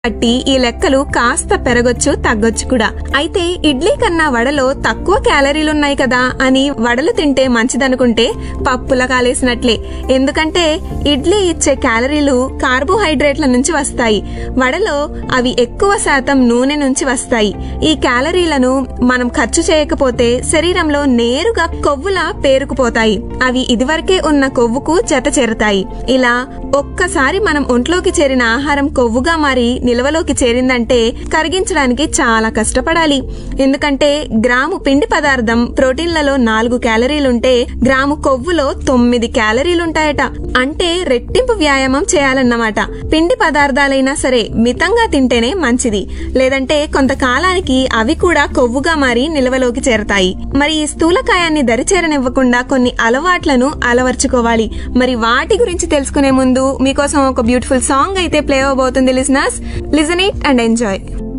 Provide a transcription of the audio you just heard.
బట్టి ఈ లెక్కలు కాస్త పెరగొచ్చు తగ్గొచ్చు కూడా అయితే ఇడ్లీ కన్నా వడలో తక్కువ క్యాలరీలున్నాయి కదా అని వడలు తింటే మంచిదనుకుంటే పప్పుల కాలేసినట్లే ఎందుకంటే ఇడ్లీ ఇచ్చే క్యాలరీలు కార్బోహైడ్రేట్ల నుంచి వస్తాయి వడలో అవి ఎక్కువ శాతం నూనె నుంచి వస్తాయి ఈ క్యాలరీలను మనం ఖర్చు చేయకపోతే శరీరంలో నేరుగా కొవ్వులా పేరుకుపోతాయి అవి ఇదివరకే ఉన్న కొవ్వుకు జత చేరతాయి ఇలా ఒక్కసారి మనం ఒంట్లోకి చేరిన ఆహారం కొవ్వుగా మారి నిల్వలోకి చేరిందంటే కరిగించడానికి చాలా కష్టపడాలి ఎందుకంటే గ్రాము పిండి పదార్థం ప్రోటీన్లలో నాలుగు క్యాలరీలుంటే గ్రాము కొవ్వులో తొమ్మిది క్యాలరీలుంటాయట అంటే రెట్టింపు వ్యాయామం చేయాలన్నమాట పిండి పదార్థాలైనా సరే మితంగా తింటేనే మంచిది లేదంటే కొంతకాలానికి అవి కూడా కొవ్వుగా మారి నిల్వలోకి చేరతాయి మరి ఈ స్థూలకాయాన్ని దరిచేరనివ్వకుండా కొన్ని అలవాట్లను అలవర్చుకోవాలి మరి వాటి గురించి తెలుసుకునే ముందు మీకోసం ఒక బ్యూటిఫుల్ సాంగ్ అయితే ప్లే అవబోతుంది listeners listen it and enjoy